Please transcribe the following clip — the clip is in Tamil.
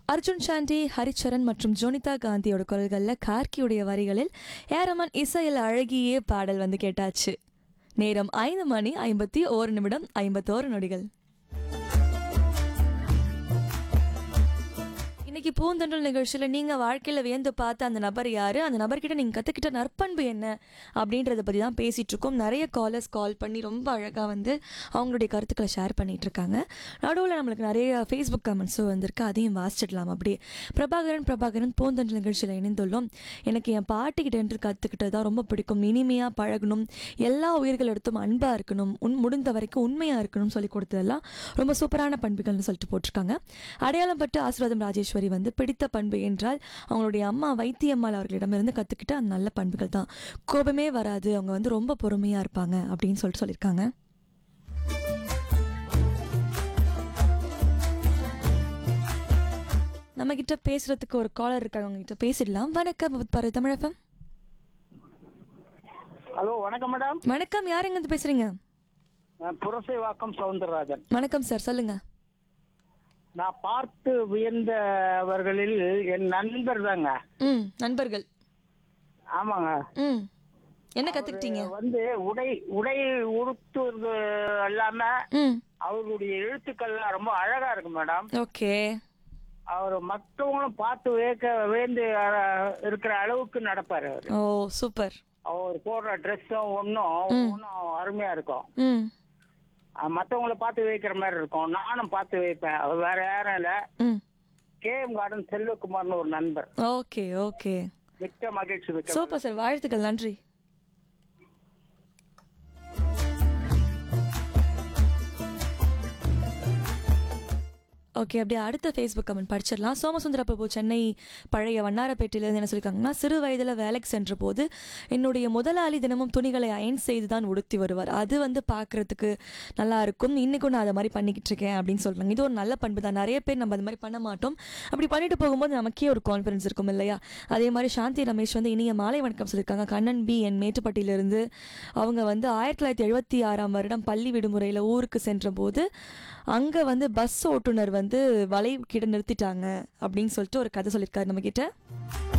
அர்ஜுன் சாண்டி ஹரிச்சரன் மற்றும் ஜோனிதா காந்தியோட குரல்களில் கார்கியுடைய வரிகளில் ஏரமன் இசையில் அழகியே பாடல் வந்து கேட்டாச்சு நேரம் ஐந்து மணி ஐம்பத்தி ஓரு நிமிடம் ஐம்பத்தோரு நொடிகள் இன்னைக்கு பூந்தொன்றல் நிகழ்ச்சியில் நீங்கள் வாழ்க்கையில் வியந்து பார்த்த அந்த நபர் யார் அந்த நபர்கிட்ட நீங்கள் கற்றுக்கிட்ட நற்பண்பு என்ன அப்படின்றத பற்றி தான் பேசிகிட்டு இருக்கோம் நிறைய காலர்ஸ் கால் பண்ணி ரொம்ப அழகாக வந்து அவங்களுடைய கருத்துக்களை ஷேர் பண்ணிட்டு இருக்காங்க நடுவில் நம்மளுக்கு நிறைய ஃபேஸ்புக் கமெண்ட்ஸும் வந்திருக்கு அதையும் வாசிச்சிடலாம் அப்படியே பிரபாகரன் பிரபாகரன் பூந்தொன்றல் நிகழ்ச்சியில் இணைந்துள்ளோம் எனக்கு என் பாட்டிக்கிட்ட என்று கற்றுக்கிட்டது தான் ரொம்ப பிடிக்கும் இனிமையாக பழகணும் எல்லா உயிர்கள் எடுத்தும் அன்பாக இருக்கணும் உன் முடிந்த வரைக்கும் உண்மையாக இருக்கணும்னு சொல்லி கொடுத்ததெல்லாம் ரொம்ப சூப்பரான பண்புகள்னு சொல்லிட்டு போட்டிருக்காங்க அடையாளம் பட்டு ஆசீர்வாதம் ராஜேஸ்வரி வந்து பிடித்த பண்பு என்றால் அவங்களுடைய அம்மா வைத்தியம்மாள் அவர்களிடமிருந்து கற்றுக்கிட்ட அந்த நல்ல பண்புகள் தான் கோபமே வராது அவங்க வந்து ரொம்ப பொறுமையாக இருப்பாங்க அப்படின்னு சொல்லிட்டு சொல்லியிருக்காங்க நம்ம கிட்ட பேசுறதுக்கு ஒரு காலர் இருக்காங்க அவங்க கிட்ட பேசிடலாம் வணக்கம் பாரு தமிழகம் ஹலோ வணக்கம் மேடம் வணக்கம் யாருங்க இருந்து பேசுறீங்க நான் புரசைவாக்கம் சவுந்தரராஜன் வணக்கம் சார் சொல்லுங்க நான் பார்த்து வியந்தவர்களில் என் நண்பர் தாங்க ம் நண்பர்கள் ஆமாங்க ம் என்ன கத்துக்கிட்டீங்க வந்து உடை உடை உடுத்துறது இல்லாம ம் அவர்களுடைய எழுத்துக்கள்லாம் ரொம்ப அழகா இருக்கு மேடம் ஓகே அவர் மற்றவங்களும் பார்த்து வேக்க வேந்து அஹ், இருக்கிற அளவுக்கு நடப்பாரு அவர் ஓ சூப்பர் அவர் போடுற ட்ரெஸ்ஸும் ஒன்றும் ஒன்றும் அருமையா இருக்கும் ம் அஹ், மத்தவங்கள பார்த்து வைக்கிற மாதிரி இருக்கும் நானும் பார்த்து வைப்பேன் அவர் வேற யாரும் இல்ல ம் கே எம் கார்டன் செல்வகுமார்னு ஒரு நண்பர் ஓகே ஓகே மிக்க மகிழ்ச்சி மிக்க சூப்பர் சார் வாழ்த்துக்கள் நன்றி ஓகே அப்படியே அடுத்த ஃபேஸ்புக் கமெண்ட் படிச்சிடலாம் சோமசுந்தர பிரபு சென்னை பழைய வண்ணாரப்பேட்டையிலேருந்து என்ன சொல்லியிருக்காங்கன்னா சிறு வயதில் வேலைக்கு சென்ற போது என்னுடைய முதலாளி தினமும் துணிகளை அயன் செய்து தான் உடுத்தி வருவார் அது வந்து பார்க்குறதுக்கு நல்லா இருக்கும் இன்னைக்கும் நான் அதை மாதிரி பண்ணிக்கிட்டு இருக்கேன் அப்படின்னு சொல்கிறாங்க இது ஒரு நல்ல பண்பு தான் நிறைய பேர் நம்ம அது மாதிரி பண்ண மாட்டோம் அப்படி பண்ணிட்டு போகும்போது நமக்கே ஒரு கான்ஃபிடன்ஸ் இருக்கும் இல்லையா அதே மாதிரி சாந்தி ரமேஷ் வந்து இனிய மாலை வணக்கம் சொல்லியிருக்காங்க கண்ணன் பி என் மேட்டுப்பட்டியிலிருந்து அவங்க வந்து ஆயிரத்தி தொள்ளாயிரத்தி எழுபத்தி ஆறாம் வருடம் பள்ளி விடுமுறையில் ஊருக்கு சென்றபோது அங்கே வந்து பஸ் ஓட்டுநர் வந்து வலை கிட்ட நிறுத்திட்டாங்க அப்படின்னு சொல்லிட்டு ஒரு கதை சொல்லியிருக்காரு நம்ம கிட்ட